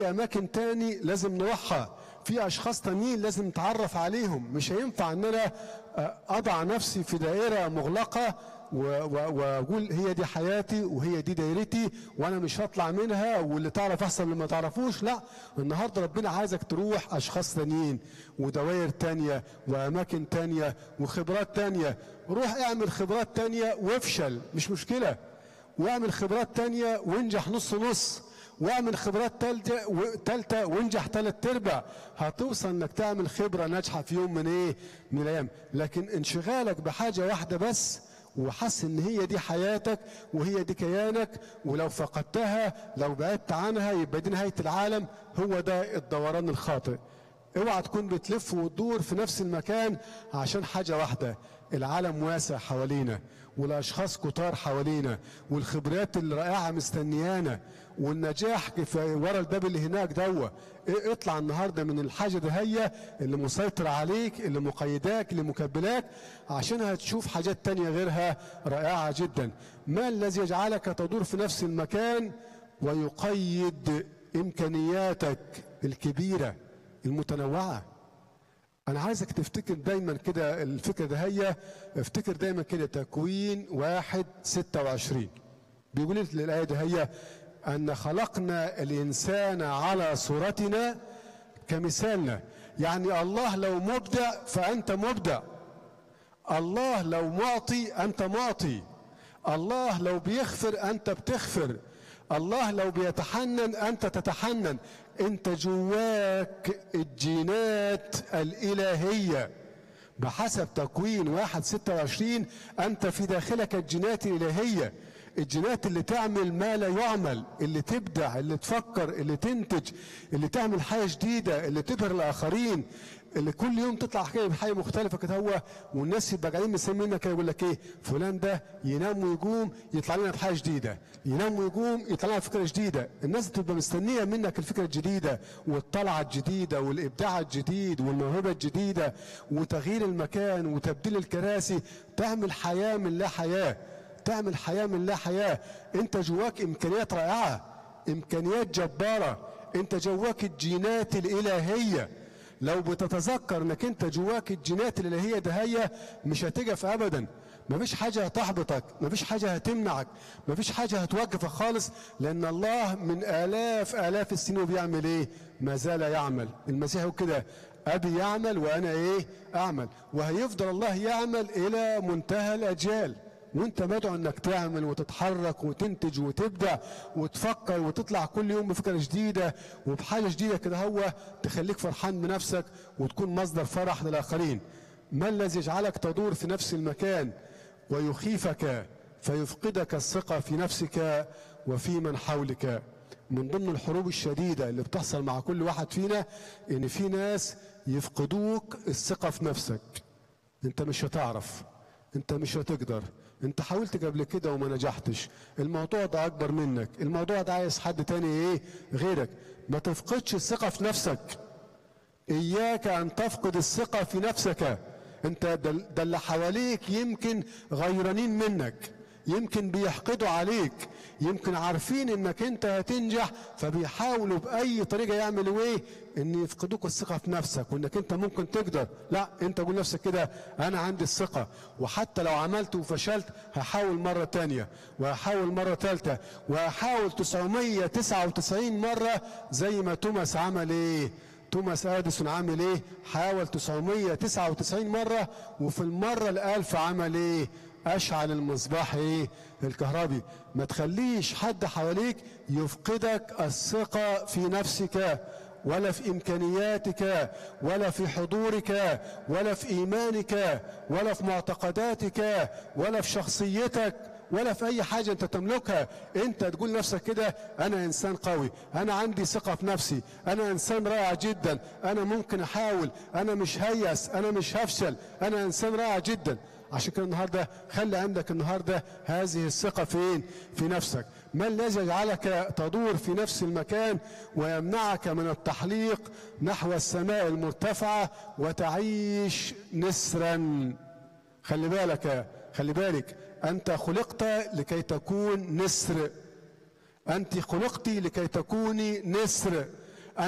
اماكن تاني لازم نروحها في اشخاص تانيين لازم نتعرف عليهم مش هينفع ان انا اضع نفسي في دائره مغلقه واقول هي دي حياتي وهي دي دايرتي وانا مش هطلع منها واللي تعرف احسن اللي ما تعرفوش لا النهارده ربنا عايزك تروح اشخاص تانيين ودوائر تانية واماكن تانية وخبرات تانية روح اعمل خبرات تانية وافشل مش مشكله واعمل خبرات تانية وانجح نص نص واعمل خبرات تالتة تالتة وانجح تلات ارباع هتوصل انك تعمل خبرة ناجحة في يوم من ايه من الايام لكن انشغالك بحاجة واحدة بس وحس ان هي دي حياتك وهي دي كيانك ولو فقدتها لو بعدت عنها يبقى دي نهاية العالم هو ده الدوران الخاطئ اوعى تكون بتلف وتدور في نفس المكان عشان حاجة واحدة العالم واسع حوالينا والاشخاص كتار حوالينا والخبرات الرائعه مستنيانا والنجاح في ورا الباب اللي هناك دوا إيه اطلع النهارده من الحاجه ده هي اللي مسيطر عليك اللي مقيداك اللي مكبلاك عشان هتشوف حاجات تانية غيرها رائعه جدا ما الذي يجعلك تدور في نفس المكان ويقيد امكانياتك الكبيره المتنوعه أنا عايزك تفتكر دايما كده الفكرة ده هي افتكر دايما كده تكوين واحد ستة وعشرين بيقول الآية ده هي أن خلقنا الإنسان على صورتنا كمثالنا يعني الله لو مبدع فأنت مبدع الله لو معطي أنت معطي الله لو بيغفر أنت بتغفر الله لو بيتحنن أنت تتحنن انت جواك الجينات الالهيه بحسب تكوين واحد ستة وعشرين انت في داخلك الجينات الالهيه الجينات اللي تعمل ما لا يعمل اللي تبدع اللي تفكر اللي تنتج اللي تعمل حاجه جديده اللي تبهر الاخرين اللي كل يوم تطلع حكايه بحاجه مختلفه كده هو والناس يبقى قاعدين مسمينا كده يقول لك ايه فلان ده ينام ويقوم يطلع لنا بحاجه جديده ينام ويقوم يطلع لنا فكره جديده الناس بتبقى مستنيه منك الفكره الجديده والطلعه الجديده والابداع الجديد والموهبه الجديده وتغيير المكان وتبديل الكراسي تعمل حياه من لا حياه تعمل حياه من لا حياه انت جواك امكانيات رائعه امكانيات جباره انت جواك الجينات الالهيه لو بتتذكر انك انت جواك الجينات الالهيه ده هي مش هتجف ابدا مفيش حاجة هتحبطك مفيش حاجة هتمنعك مفيش حاجة هتوقفك خالص لأن الله من آلاف آلاف السنين وبيعمل إيه ما زال يعمل المسيح كده أبي يعمل وأنا إيه أعمل وهيفضل الله يعمل إلى منتهى الأجيال وانت مدعو انك تعمل وتتحرك وتنتج وتبدع وتفكر وتطلع كل يوم بفكره جديده وبحاجه جديده كده هو تخليك فرحان بنفسك وتكون مصدر فرح للاخرين ما الذي يجعلك تدور في نفس المكان ويخيفك فيفقدك الثقه في نفسك وفي من حولك من ضمن الحروب الشديده اللي بتحصل مع كل واحد فينا ان في ناس يفقدوك الثقه في نفسك انت مش هتعرف انت مش هتقدر انت حاولت قبل كده وما نجحتش الموضوع ده اكبر منك الموضوع ده عايز حد تاني ايه غيرك ما تفقدش الثقة في نفسك اياك ان تفقد الثقة في نفسك انت ده اللي حواليك يمكن غيرانين منك يمكن بيحقدوا عليك يمكن عارفين انك انت هتنجح فبيحاولوا باي طريقه يعملوا ايه ان يفقدوك الثقه في نفسك وانك انت ممكن تقدر لا انت قول نفسك كده انا عندي الثقه وحتى لو عملت وفشلت هحاول مره تانية وهحاول مره ثالثه وهحاول 999 مره زي ما توماس عمل ايه توماس اديسون عامل ايه حاول 999 مره وفي المره الالف عمل ايه اشعل المصباح ايه الكهربي ما تخليش حد حواليك يفقدك الثقة في نفسك ولا في امكانياتك ولا في حضورك ولا في ايمانك ولا في معتقداتك ولا في شخصيتك ولا في اي حاجه انت تملكها انت تقول نفسك كده انا انسان قوي انا عندي ثقه في نفسي انا انسان رائع جدا انا ممكن احاول انا مش هيأس انا مش هفشل انا انسان رائع جدا عشان كده النهارده خلي عندك النهارده هذه الثقه فين؟ في نفسك. ما الذي يجعلك تدور في نفس المكان ويمنعك من التحليق نحو السماء المرتفعه وتعيش نسرا. خلي بالك خلي بالك انت خلقت لكي تكون نسر. انت خلقتي لكي تكوني نسر.